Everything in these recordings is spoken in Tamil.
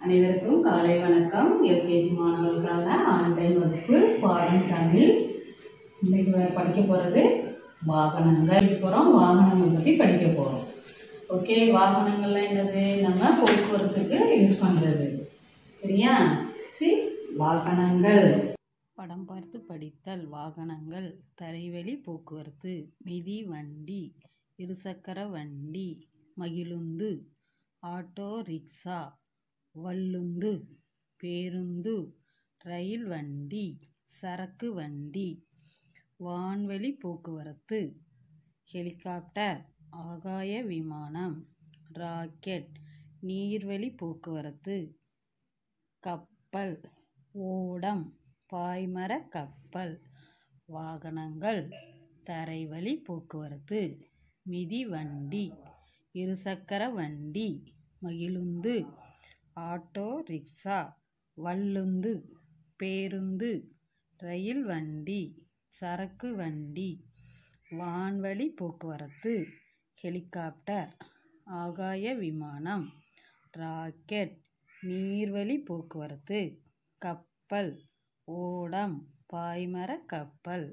அனைவருக்கும் காலை வணக்கம் எல்கேஜி மாணவர்களுக்கான ஆன்லைன் வகுப்பு பாடம் தமிழ் இன்னைக்கு வ- படிக்க போகிறது வாகனங்கள் படிக்க போகிறோம் வாகனங்கள் பற்றி படிக்க போகிறோம் ஓகே வாகனங்கள்லாம் என்னது நம்ம போக்குவரத்துக்கு யூஸ் பண்ணுறது சரியா சரி வாகனங்கள் படம் பார்த்து படித்தல் வாகனங்கள் தரைவழி போக்குவரத்து மிதி வண்டி இருசக்கர வண்டி மகிழுந்து ஆட்டோ ரிக்ஷா வள்ளுந்து பேருந்து ரயில் வண்டி சரக்கு வண்டி வான்வழி போக்குவரத்து ஹெலிகாப்டர் ஆகாய விமானம் ராக்கெட் நீர்வழி போக்குவரத்து கப்பல் ஓடம் பாய்மர கப்பல் வாகனங்கள் தரைவழி போக்குவரத்து மிதிவண்டி இருசக்கர வண்டி மகிழுந்து ஆட்டோ ரிக்ஷா வள்ளுந்து பேருந்து ரயில் வண்டி சரக்கு வண்டி வான்வழி போக்குவரத்து ஹெலிகாப்டர் ஆகாய விமானம் ராக்கெட் நீர்வழி போக்குவரத்து கப்பல் ஓடம் பாய்மர கப்பல்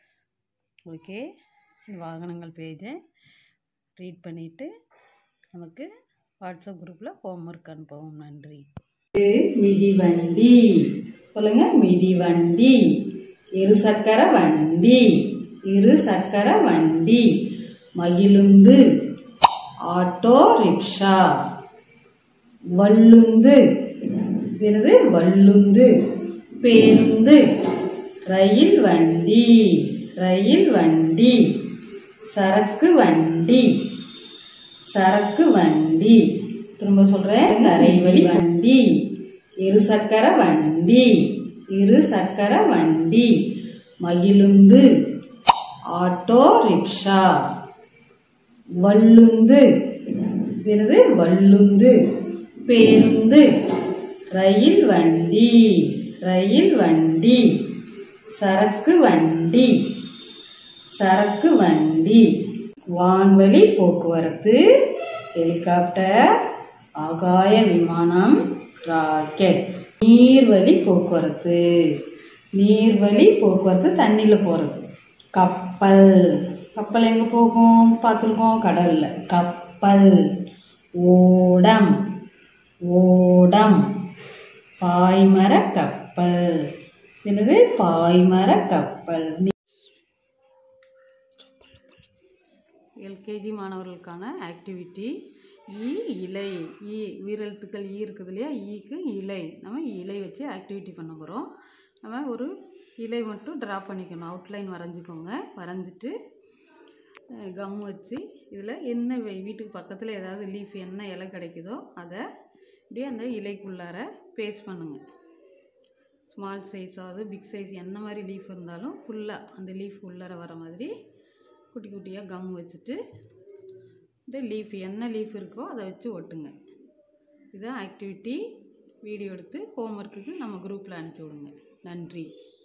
ஓகே இந்த வாகனங்கள் பேஜை ரீட் பண்ணிவிட்டு நமக்கு வாட்ஸ்அப் குரூப்பில் ஹோம்ஒர்க் அனுப்பவும் நன்றி மிதிவண்டி சொல்லுங்க மிதிவண்டி இருசக்கர வண்டி இரு சக்கர வண்டி மகிழுந்து ஆட்டோ ரிக்ஷா வள்ளுந்து என்னது வள்ளுந்து பேருந்து ரயில் வண்டி ரயில் வண்டி சரக்கு வண்டி சரக்கு வண்டி திரும்ப சொல்றேன் தரைவழி வண்டி இருசக்கர வண்டி இரு சக்கர வண்டி மகிழுந்து ஆட்டோ ரிக்ஷா வள்ளுந்து என்னது வள்ளுந்து பேருந்து ரயில் வண்டி ரயில் வண்டி சரக்கு வண்டி சரக்கு வண்டி வான்வழி போக்குவரத்து ஹெலிகாப்டர் ஆகாய விமானம் ராக்கெட் நீர்வழி போக்குவரத்து நீர்வழி போக்குவரத்து தண்ணியில் போகிறது கப்பல் கப்பல் எங்கே போகும் பார்த்துருக்கோம் கடலில் கப்பல் ஓடம் ஓடம் பாய்மர கப்பல் என்னது பாய்மர கப்பல் எல்கேஜி மாணவர்களுக்கான ஆக்டிவிட்டி ஈ இலை ஈ உயிரெழுத்துக்கள் ஈ இருக்குது இல்லையா ஈக்கு இலை நம்ம இலை வச்சு ஆக்டிவிட்டி பண்ண போகிறோம் நம்ம ஒரு இலை மட்டும் ட்ரா பண்ணிக்கணும் அவுட்லைன் வரைஞ்சிக்கோங்க வரைஞ்சிட்டு கம் வச்சு இதில் என்ன வே- வீட்டுக்கு பக்கத்தில் ஏதாவது லீஃப் என்ன இலை கிடைக்குதோ அதை இப்படியே அந்த இலைக்குள்ளார பேஸ்ட் பண்ணுங்கள் ஸ்மால் சைஸாவது பிக் சைஸ் என்ன மாதிரி லீஃப் இருந்தாலும் ஃபுல்லாக அந்த லீஃப் உள்ளார வர மாதிரி குட்டி குட்டியாக கம் வச்சுட்டு இந்த லீஃப் என்ன லீஃப் இருக்கோ அதை வச்சு ஒட்டுங்க இதான் ஆக்டிவிட்டி வீடியோ எடுத்து ஹோம்ஒர்க்குக்கு நம்ம குரூப்பில் அனுப்பி விடுங்க நன்றி